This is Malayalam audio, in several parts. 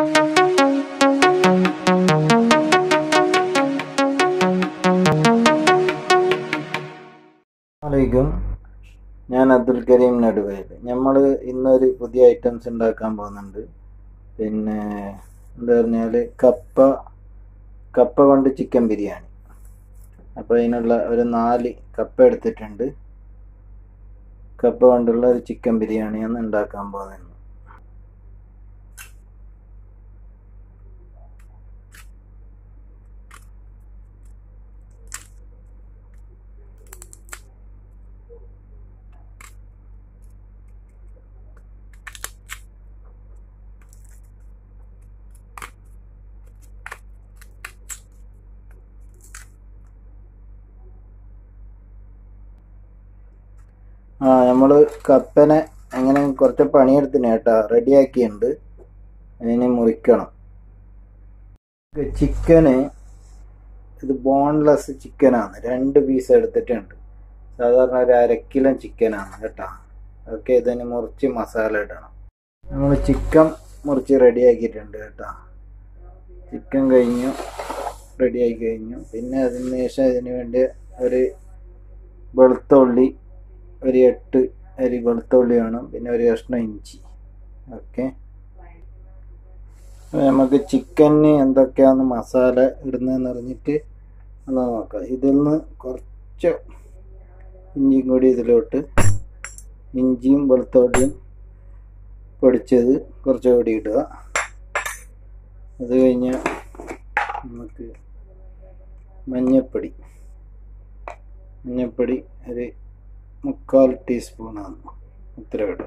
അലൈക്കും ഞാൻ അബ്ദുൽ കരീം നടുവയൽ നമ്മൾ ഇന്നൊരു പുതിയ ഐറ്റംസ് ഉണ്ടാക്കാൻ പോകുന്നുണ്ട് പിന്നെ എന്താ പറഞ്ഞാൽ കപ്പ കപ്പ കൊണ്ട് ചിക്കൻ ബിരിയാണി അപ്പോൾ അതിനുള്ള ഒരു നാല് കപ്പ എടുത്തിട്ടുണ്ട് കപ്പ കൊണ്ടുള്ള ഒരു ചിക്കൻ ബിരിയാണിയാണ് ഉണ്ടാക്കാൻ പോകുന്നത് ആ നമ്മൾ കപ്പനെ അങ്ങനെ കുറച്ച് പണിയെടുത്തിന് കേട്ടോ റെഡിയാക്കിയിട്ടുണ്ട് അതിനെ മുറിക്കണം ചിക്കന് ഇത് ബോൺലെസ് ചിക്കനാണ് രണ്ട് പീസ് എടുത്തിട്ടുണ്ട് സാധാരണ ഒരു അര കിലോ ചിക്കനാണ് കേട്ടോ ഓക്കെ ഇതിന് മുറിച്ച് മസാല ഇടണം നമ്മൾ ചിക്കൻ മുറിച്ച് റെഡിയാക്കിയിട്ടുണ്ട് കേട്ടോ ചിക്കൻ കഴിഞ്ഞു റെഡിയാക്കി കഴിഞ്ഞു പിന്നെ അതിന് ശേഷം ഇതിന് വേണ്ടി ഒരു വെളുത്തുള്ളി ഒരു എട്ട് അരി വെളുത്തുള്ളി വേണം പിന്നെ ഒരു കഷ്ണം ഇഞ്ചി ഓക്കെ നമുക്ക് ചിക്കന് എന്തൊക്കെയാണ് മസാല ഇടുന്നതെന്ന് അറിഞ്ഞിട്ട് ഒന്ന് നോക്കാം ഇതിൽ നിന്ന് കുറച്ച് ഇഞ്ചിയും കൂടി ഇതിലോട്ട് ഇഞ്ചിയും വെളുത്തുള്ളിയും പൊടിച്ചത് കുറച്ചുകൂടി ഇടുക അത് കഴിഞ്ഞ് നമുക്ക് മഞ്ഞപ്പൊടി മഞ്ഞപ്പൊടി ഒരു മുക്കാൽ ടീസ്പൂണാണ് ഇത്ര ഇടുക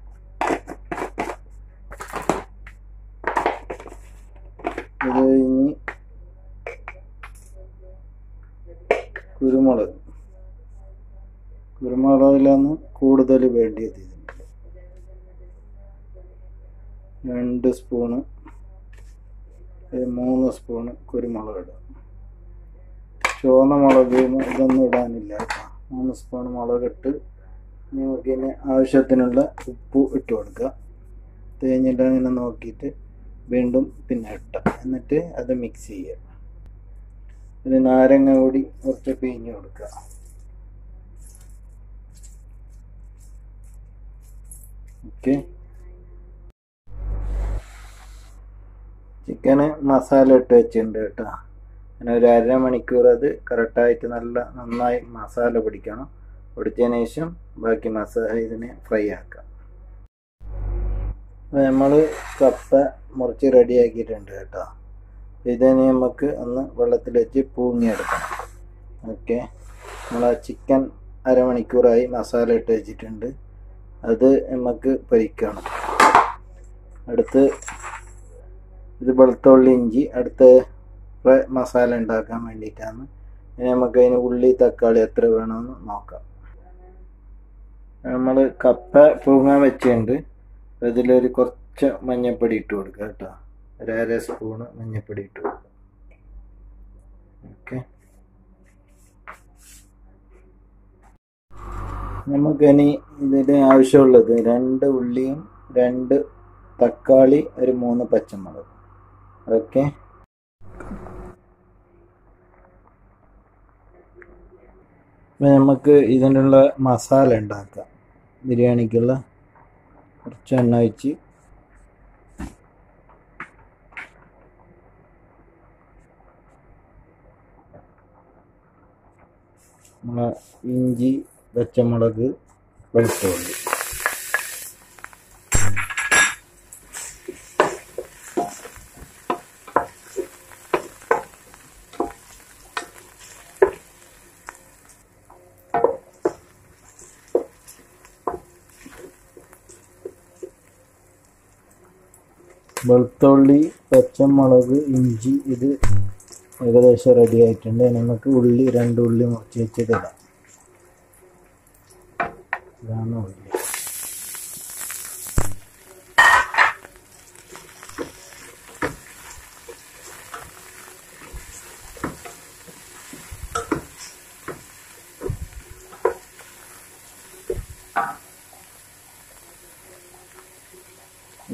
ഇത് കഴിഞ്ഞ് കുരുമുളക് കുരുമുളകിലാണ് കൂടുതൽ വേണ്ടിയത് ഇതിന് രണ്ട് സ്പൂണ് ഒരു മൂന്ന് സ്പൂണ് കുരുമുളക് ഇടുക ചുവന്ന മുളക് ഇതൊന്നും ഇടാനില്ല കേട്ടോ മൂന്ന് സ്പൂൺ മുളകിട്ട് നമുക്ക് ഇനി ആവശ്യത്തിനുള്ള ഉപ്പ് ഇട്ട് കൊടുക്കുക തേഞ്ഞിട്ട് അങ്ങനെ നോക്കിയിട്ട് വീണ്ടും പിന്നെ ഇട്ട എന്നിട്ട് അത് മിക്സ് ചെയ്യുക ഒരു നാരങ്ങ കൂടി കുറച്ച് പിഴിഞ്ഞ് കൊടുക്കുക ഓക്കെ ചിക്കന് മസാല ഇട്ട് വെച്ചിട്ടുണ്ട് കേട്ടോ അങ്ങനെ ഒരു അരമണിക്കൂർ അത് കറക്റ്റായിട്ട് നല്ല നന്നായി മസാല പിടിക്കണം പിടിച്ചതിന് ശേഷം ബാക്കി മസാല ഇതിനെ ഫ്രൈ ആക്കാം നമ്മൾ കപ്പ മുറിച്ച് റെഡിയാക്കിയിട്ടുണ്ട് കേട്ടോ ഇതിനെ നമുക്ക് ഒന്ന് വെള്ളത്തിൽ വെച്ച് പൂങ്ങിയെടുക്കണം ഓക്കെ നമ്മൾ ആ ചിക്കൻ അരമണിക്കൂറായി മസാല ഇട്ട് വെച്ചിട്ടുണ്ട് അത് നമുക്ക് പൊരിക്കണം അടുത്ത് ഇത് വെളുത്തുള്ളി ഇഞ്ചി അടുത്ത് മസാല ഉണ്ടാക്കാൻ വേണ്ടിയിട്ടാണ് ഇനി നമുക്ക് അതിന് ഉള്ളി തക്കാളി എത്ര വേണമെന്ന് നോക്കാം നമ്മൾ കപ്പ പൂങ്ങാൻ വെച്ചിട്ടുണ്ട് അതിലൊരു കുറച്ച് മഞ്ഞപ്പൊടി ഇട്ട് കൊടുക്കുക കേട്ടോ ഒരു അര സ്പൂണ് മഞ്ഞപ്പൊടി ഇട്ട് കൊടുക്കുക ഓക്കെ നമുക്കിനി ഇതിന് ആവശ്യമുള്ളത് രണ്ട് ഉള്ളിയും രണ്ട് തക്കാളി ഒരു മൂന്ന് പച്ചമുളക് ഓക്കെ നമുക്ക് ഇതിനുള്ള മസാല ഉണ്ടാക്കാം ബിരിയാണിക്കുള്ള കുറച്ച് എണ്ണ ഒഴിച്ച് നമ്മളെ ഇഞ്ചി പച്ചമുളക് വെളുത്തുള്ളി വെളുത്തുള്ളി പച്ചമുളക് ഇഞ്ചി ഇത് ഏകദേശം റെഡി ആയിട്ടുണ്ട് നമുക്ക് ഉള്ളി രണ്ട് ഉള്ളി മുറിച്ച് വെച്ചിട്ട് ഇടാം ഇതാണ് ഉള്ളി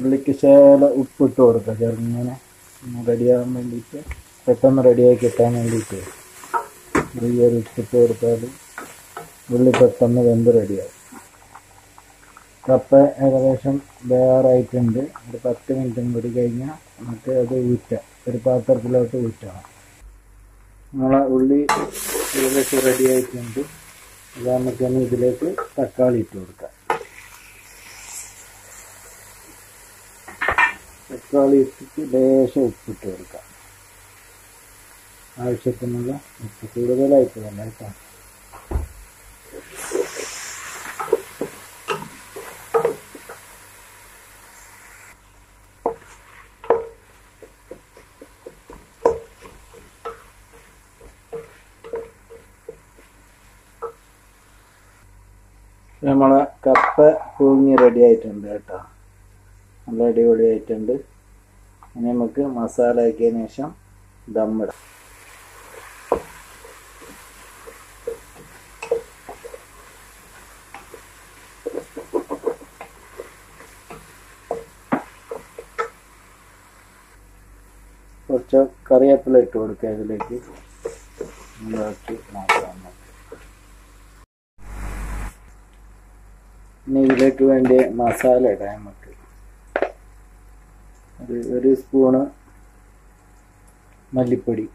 ഉള്ളിക്ക് ശേല ഉപ്പിട്ട് കൊടുക്കുക ചെറുങ്ങനെ റെഡിയാകാൻ വേണ്ടിയിട്ട് പെട്ടെന്ന് റെഡിയാക്കി കിട്ടാൻ വേണ്ടിയിട്ട് ചെറിയൊരു ഉപ്പിട്ട് കൊടുത്താൽ ഉള്ളി പെട്ടെന്ന് വെന്ത് റെഡിയാവും കപ്പ ഏകദേശം വേറായിട്ടുണ്ട് ഒരു പത്ത് മിനിറ്റും കൂടി കഴിഞ്ഞാൽ നമുക്ക് അത് ഊറ്റാം ഒരു പാത്രത്തിലോട്ട് ഊറ്റണം നമ്മളെ ഉള്ളി ഏകദേശം റെഡി ആയിട്ടുണ്ട് അത് നമുക്ക് ഇനി ഇതിലേക്ക് തക്കാളി ഇട്ട് കൊടുക്കാം തക്കാളി ഇട്ടിട്ട് ലേശം ഉപ്പിട്ട് കൊടുക്കാം ആവശ്യത്തിനുള്ള ഉപ്പ് കൂടുതലായിട്ട് വേണ്ട കേട്ടോ നമ്മളെ കപ്പ പുഴുങ്ങി റെഡി ആയിട്ടുണ്ട് കേട്ടോ നല്ല അടിപൊളി ആയിട്ടുണ്ട് ഇനി നമുക്ക് മസാല ആക്കിയതിന് ശേഷം ദമ്മിടാം കുറച്ച് കറിവേപ്പില ഇട്ട് കൊടുക്കുക ഇതിലേക്ക് ഉണ്ടാക്കി നോക്കാം നമുക്ക്. ഇനി ഇതിലേക്ക് വേണ്ടി മസാല ഇടാം നമുക്ക് ഒരു ഒരു സ്പൂണ് മല്ലിപ്പൊടി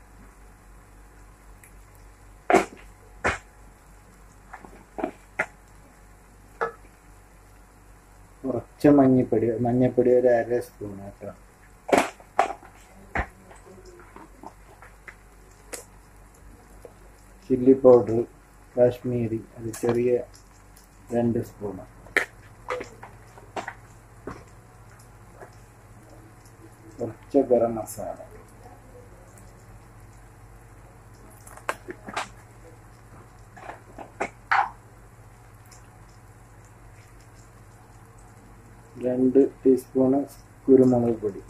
കുറച്ച് മഞ്ഞപ്പൊടി മഞ്ഞപ്പൊടി ഒരു അര സ്പൂൺ കേട്ടോ ചില്ലി പൗഡർ കാശ്മീരി അത് ചെറിയ രണ്ട് സ്പൂണ് കുറച്ച് ഗരം മസാല രണ്ട് ടീസ്പൂണ് കുരുമുളക് പൊടി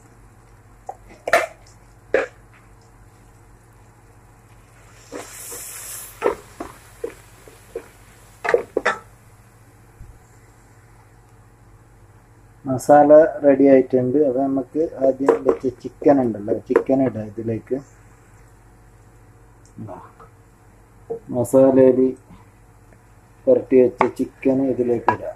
മസാല റെഡി ആയിട്ടുണ്ട് അപ്പോൾ നമുക്ക് ആദ്യം വെച്ച ചിക്കൻ ഉണ്ടല്ലോ ചിക്കൻ ഇടാം ഇതിലേക്ക് മസാലയിൽ പുരട്ടി വെച്ച ചിക്കൻ ഇതിലേക്ക് ഇടാം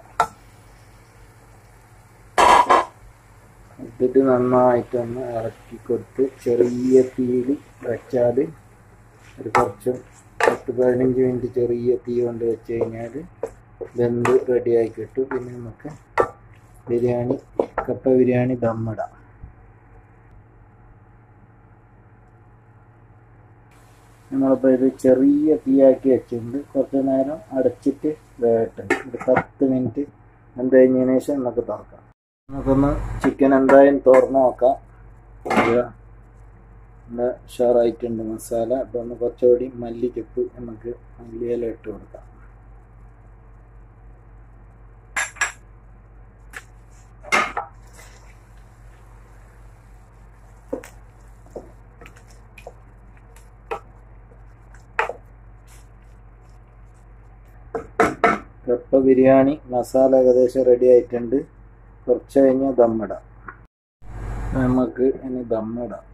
ഇട്ടിട്ട് നന്നായിട്ടൊന്ന് ഇളക്കി കൊടുത്ത് ചെറിയ തീയിൽ വെച്ചാൽ ഒരു കുറച്ച് പത്ത് പതിനഞ്ച് മിനിറ്റ് ചെറിയ തീ കൊണ്ട് വെച്ച് കഴിഞ്ഞാൽ വെന്ത് റെഡിയായി കിട്ടും പിന്നെ നമുക്ക് ബിരിയാണി കപ്പ ബിരിയാണി ദമ്മിടാം നമ്മളിപ്പോൾ ഇത് ചെറിയ തീയാക്കി വെച്ചിട്ടുണ്ട് കുറച്ച് നേരം അടച്ചിട്ട് വേകട്ടെ ഒരു പത്ത് മിനിറ്റ് എന്ത് കഴിഞ്ഞതിന് ശേഷം നമുക്ക് തുറക്കാം നമുക്കൊന്ന് ചിക്കൻ എന്തായാലും തുറന്ന് നോക്കാം ഇത് നല്ല ഉഷാറായിട്ടുണ്ട് മസാല അപ്പോൾ ഒന്ന് കുറച്ചുകൂടി മല്ലിച്ചപ്പ് നമുക്ക് മല്ലിയില ഇട്ട് കൊടുക്കാം കപ്പ ബിരിയാണി മസാല ഏകദേശം റെഡി ആയിട്ടുണ്ട് കുറച്ച് കഴിഞ്ഞ് ദമ്മിടാം നമുക്ക് ഇനി ദമ്മിടാം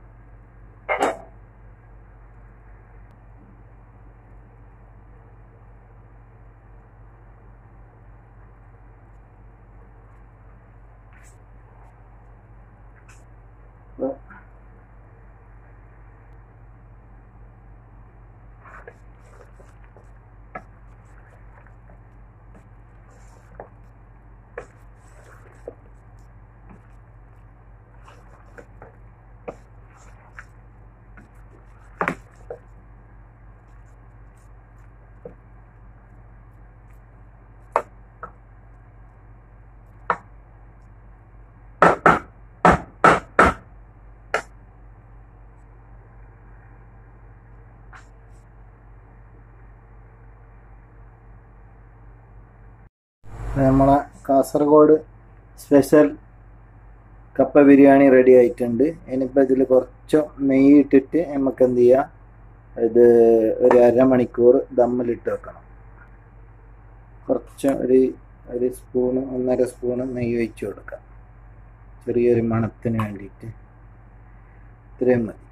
നമ്മളെ കാസർഗോഡ് സ്പെഷ്യൽ കപ്പ ബിരിയാണി റെഡി ആയിട്ടുണ്ട് ഇനിയിപ്പോൾ ഇതിൽ കുറച്ച് നെയ്യ് ഇട്ടിട്ട് നമുക്ക് എന്ത് ചെയ്യാം ഇത് ഒരു അരമണിക്കൂർ ദമ്മിലിട്ട് വെക്കണം കുറച്ച് ഒരു ഒരു സ്പൂണ് ഒന്നര സ്പൂണ് നെയ്യ് ഒഴിച്ച് കൊടുക്കാം ചെറിയൊരു മണത്തിന് വേണ്ടിയിട്ട് ഇത്രയും മതി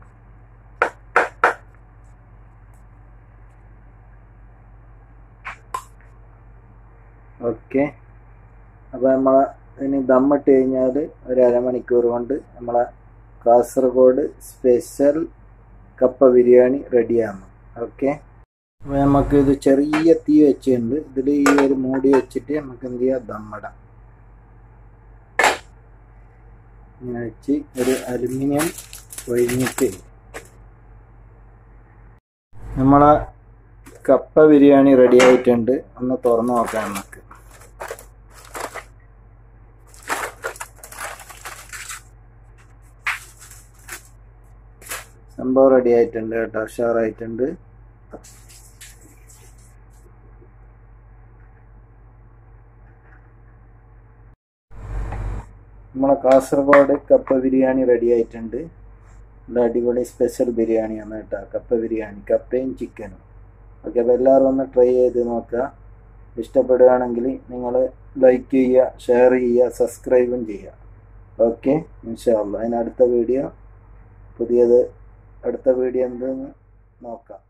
ഓക്കെ അപ്പോൾ നമ്മളെ ഇനി ദമ്മിട്ട് കഴിഞ്ഞാൽ ഒരു അരമണിക്കൂർ കൊണ്ട് നമ്മളെ കാസർഗോഡ് സ്പെഷ്യൽ കപ്പ ബിരിയാണി റെഡിയാണ് ഓക്കെ അപ്പോൾ നമുക്ക് ഇത് ചെറിയ തീ വെച്ചിട്ടുണ്ട് ഇതിൽ ഈ ഒരു മൂടി വെച്ചിട്ട് നമുക്ക് എന്ത് ചെയ്യാം ദമ്മിടാം ഇങ്ങനെ വെച്ച് ഒരു അലുമിനിയം ഒഴിഞ്ഞിട്ട് നമ്മളെ കപ്പ ബിരിയാണി റെഡി ആയിട്ടുണ്ട് ഒന്ന് തുറന്നു നോക്കാം നമുക്ക് സംഭവം റെഡി ആയിട്ടുണ്ട് കേട്ടോ ഉഷാറായിട്ടുണ്ട് നമ്മളെ കാസർഗോഡ് കപ്പ ബിരിയാണി റെഡി ആയിട്ടുണ്ട് നല്ല അടിപൊളി സ്പെഷ്യൽ ബിരിയാണിയാണ് കേട്ടോ കപ്പ ബിരിയാണി കപ്പയും ചിക്കനും ഓക്കെ അപ്പോൾ എല്ലാവരും ഒന്ന് ട്രൈ ചെയ്ത് നോക്കുക ഇഷ്ടപ്പെടുകയാണെങ്കിൽ നിങ്ങൾ ലൈക്ക് ചെയ്യുക ഷെയർ ചെയ്യുക സബ്സ്ക്രൈബും ചെയ്യുക ഓക്കെ ഇൻഷാല്ല അതിന് അടുത്ത വീഡിയോ പുതിയത് അടുത്ത വീഡിയോ എന്തെന്ന് നോക്കാം